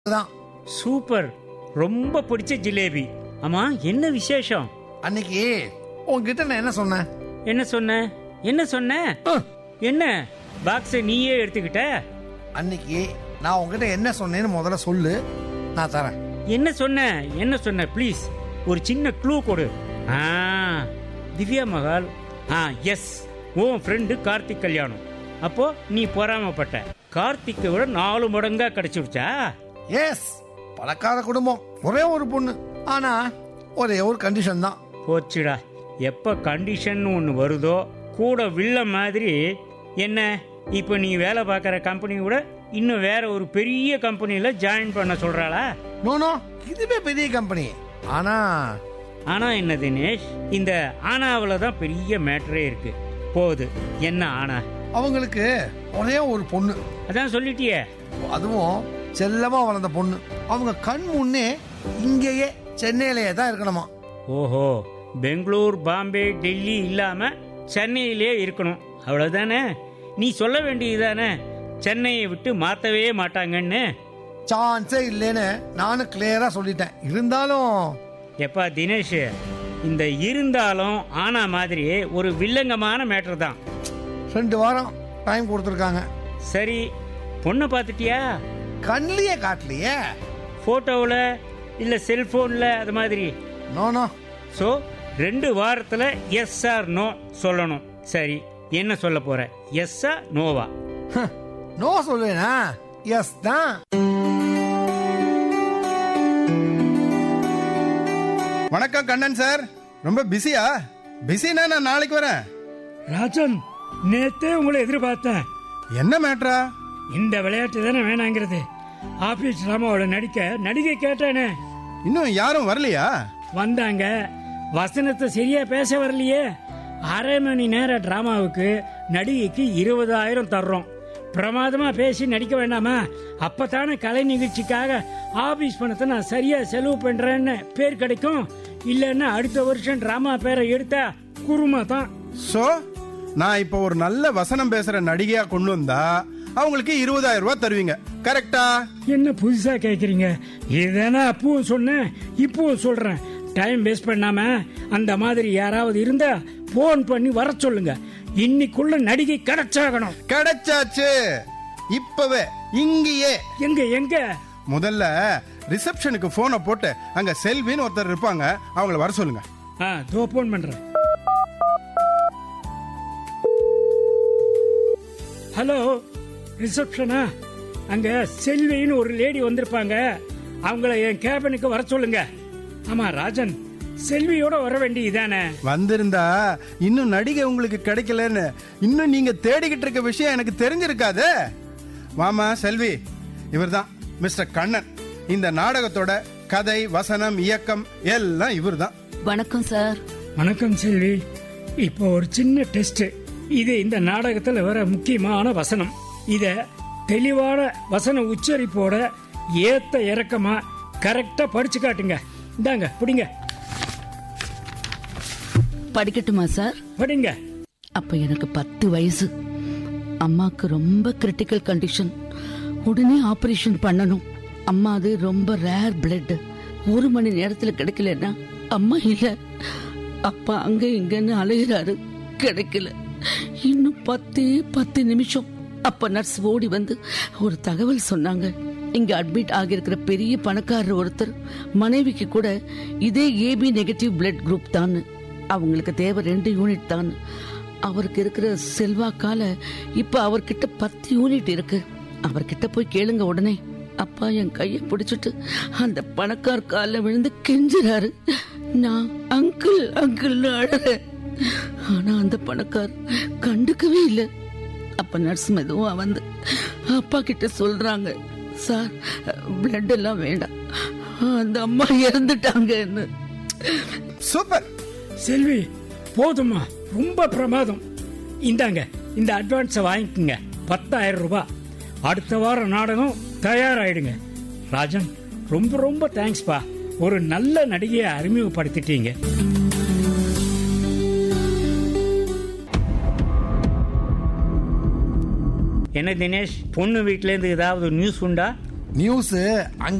தான் சூப்பர் ரொம்ப பிடிச்ச ஜிலேபி ஆமா என்ன விசேஷம் அன்னைக்கு உன்கிட்ட நான் என்ன சொன்னேன் என்ன சொன்ன என்ன சொன்ன அஹ், என்ன பாக்ஸை நீயே எடுத்துக்கிட்ட அன்னைக்கு நான் உன்கிட்ட என்ன சொன்னேன்னு முதல்ல சொல்லு நான் தரேன் என்ன சொன்ன என்ன சொன்ன ப்ளீஸ் ஒரு சின்ன க்ளூ கொடு ஆ திவ்யா மகால் ஆ எஸ் உன் ஃப்ரெண்டு கார்த்திக் கல்யாணம் அப்போ நீ பொறாமப்பட்ட கார்த்திக்கை விட நாலு மடங்கா கிடைச்சிருச்சா எஸ் பணக்கார குடும்பம் ஒரே ஒரு பொண்ணு ஆனா ஒரே ஒரு கண்டிஷன் தான் போச்சுடா எப்ப கண்டிஷன் ஒன்று வருதோ கூட வில்ல மாதிரி என்ன இப்போ நீ வேலை பார்க்குற கம்பெனி கூட இன்னும் வேற ஒரு பெரிய கம்பெனியில் ஜாயின் பண்ண சொல்றாளா நோ நோ இதுவே பெரிய கம்பெனி ஆனா ஆனா என்ன தினேஷ் இந்த ஆனாவில் தான் பெரிய மேட்டரே இருக்கு போகுது என்ன ஆனா அவங்களுக்கு ஒரே ஒரு பொண்ணு அதான் சொல்லிட்டியே அதுவும் செல்லமா வளர்ந்த பொண்ணு அவங்க கண் முன்னே இங்கேயே சென்னையிலேயே தான் இருக்கணுமா ஓஹோ பெங்களூர் பாம்பே டெல்லி இல்லாம சென்னையிலே இருக்கணும் அவ்வளவுதானே நீ சொல்ல வேண்டியதுதானே சென்னையை விட்டு மாத்தவே மாட்டாங்கன்னு சான்ஸே இல்லைன்னு நானும் கிளியரா சொல்லிட்டேன் இருந்தாலும் எப்பா தினேஷ் இந்த இருந்தாலும் ஆனா மாதிரி ஒரு வில்லங்கமான மேட்டர் தான் ரெண்டு வாரம் டைம் கொடுத்துருக்காங்க சரி பொண்ணை பார்த்துட்டியா கண்ணிலேயே காட்டலையே போட்டோவில் இல்லை செல்போனில் அது மாதிரி நோ நோ ஸோ ரெண்டு வாரத்தில் எஸ் ஆர் நோ சொல்லணும் சரி என்ன சொல்ல போற எஸ்ஸா நோவா நோ சொல்லுவேனா எஸ் தான் வணக்கம் கண்ணன் சார் ரொம்ப பிஸியா பிஸினா நான் நாளைக்கு வரேன் ராஜன் நேத்தே உங்களை எதிர்பார்த்தேன் என்ன மேட்ரா இந்த விளையாட்டு தானே வேணாங்கிறது ஆபீஸ் ராமாவோட நடிக்க நடிகை கேட்டானே இன்னும் யாரும் வரலையா வந்தாங்க வசனத்தை சரியா பேச வரலையே அரை மணி நேர டிராமாவுக்கு நடிகைக்கு இருபதாயிரம் தர்றோம் பிரமாதமா பேசி நடிக்க வேண்டாமா அப்பதானே கலை நிகழ்ச்சிக்காக ஆபீஸ் பணத்தை நான் சரியா செலவு பண்றேன்னு பேர் கிடைக்கும் இல்லைன்னா அடுத்த வருஷம் டிராமா பேரை எடுத்தா குருமா தான் சோ நான் இப்போ ஒரு நல்ல வசனம் பேசுற நடிகையா கொண்டு வந்தா அவங்களுக்கு இருபதாயிரம் ரூபாய் தருவீங்க கரெக்டா என்ன புதுசா கேக்குறீங்க இதுதானே அப்பவும் சொன்னேன் இப்பவும் சொல்றேன் டைம் வேஸ்ட் பண்ணாம அந்த மாதிரி யாராவது இருந்தா போன் பண்ணி வர சொல்லுங்க இன்னைக்குள்ள நடிகை கிடைச்சாகணும் கிடைச்சாச்சு இப்பவே இங்கேயே எங்க எங்க முதல்ல ரிசப்ஷனுக்கு போனை போட்டு அங்க செல்வின்னு ஒருத்தர் இருப்பாங்க அவங்கள வர சொல்லுங்க ஆ தோ போன் பண்றேன் ஹலோ ரிசப்ஷனா அங்க செல்வின்னு ஒரு லேடி வந்திருப்பாங்க அவங்கள என் கேபினுக்கு வர சொல்லுங்க ஆமா ராஜன் செல்வியோட வர வேண்டியதானே வந்திருந்தா இன்னும் நடிகை உங்களுக்கு கிடைக்கலன்னு இன்னும் நீங்க தேடிக்கிட்டு இருக்க விஷயம் எனக்கு தெரிஞ்சிருக்காது வாமா செல்வி இவர்தான் மிஸ்டர் கண்ணன் இந்த நாடகத்தோட கதை வசனம் இயக்கம் எல்லாம் இவர்தான் வணக்கம் சார் வணக்கம் செல்வி இப்போ ஒரு சின்ன டெஸ்ட் இது இந்த நாடகத்துல வர முக்கியமான வசனம் இத தெளிவான வசன உச்சரிப்போட ஏத்த இறக்கமா கரெக்டா படிச்சு காட்டுங்க இந்தாங்க பிடிங்க படிக்கட்டுமா சார் படிங்க அப்ப எனக்கு பத்து வயசு அம்மாக்கு ரொம்ப கிரிட்டிக்கல் கண்டிஷன் உடனே ஆபரேஷன் பண்ணணும் அம்மா அது ரொம்ப ரேர் பிளட் ஒரு மணி நேரத்துல கிடைக்கலன்னா அம்மா இல்ல அப்பா அங்க இங்கன்னு அலைகிறாரு கிடைக்கல இன்னும் பத்தே பத்து நிமிஷம் அப்ப நர்ஸ் ஓடி வந்து ஒரு தகவல் சொன்னாங்க இங்க அட்மிட் ஆகியிருக்கிற பெரிய பணக்காரர் ஒருத்தர் மனைவிக்கு கூட இதே ஏபி நெகட்டிவ் பிளட் குரூப் தான் அவங்களுக்கு தேவை ரெண்டு யூனிட் தான் அவருக்கு இருக்கிற செல்வாக்கால இப்ப அவர்கிட்ட பத்து யூனிட் இருக்கு அவர்கிட்ட போய் கேளுங்க உடனே அப்பா என் கைய பிடிச்சிட்டு அந்த பணக்கார் காலில் விழுந்து கெஞ்சுறாரு நான் அங்கிள் அங்கிள் அழறேன் ஆனா அந்த பணக்கார் கண்டுக்கவே இல்லை அப்ப நர்ஸ் மெதுவா வந்து அப்பா கிட்ட சொல்றாங்க சார் பிளட் எல்லாம் வேண்டாம் அந்த அம்மா இறந்துட்டாங்கன்னு சூப்பர் செல்வி போதுமா ரொம்ப பிரமாதம் இந்தாங்க இந்த அட்வான்ஸை வாங்கிக்கோங்க பத்தாயிரம் ரூபாய் அடுத்த வாரம் நாடகம் தயாராயிடுங்க ராஜன் ரொம்ப ரொம்ப தேங்க்ஸ்பா ஒரு நல்ல நடிகையை அறிமுகப்படுத்திட்டீங்க என்ன தினேஷ் பொண்ணு வீட்டிலேருந்து ஏதாவது நியூஸ் உண்டா நியூஸ் அங்க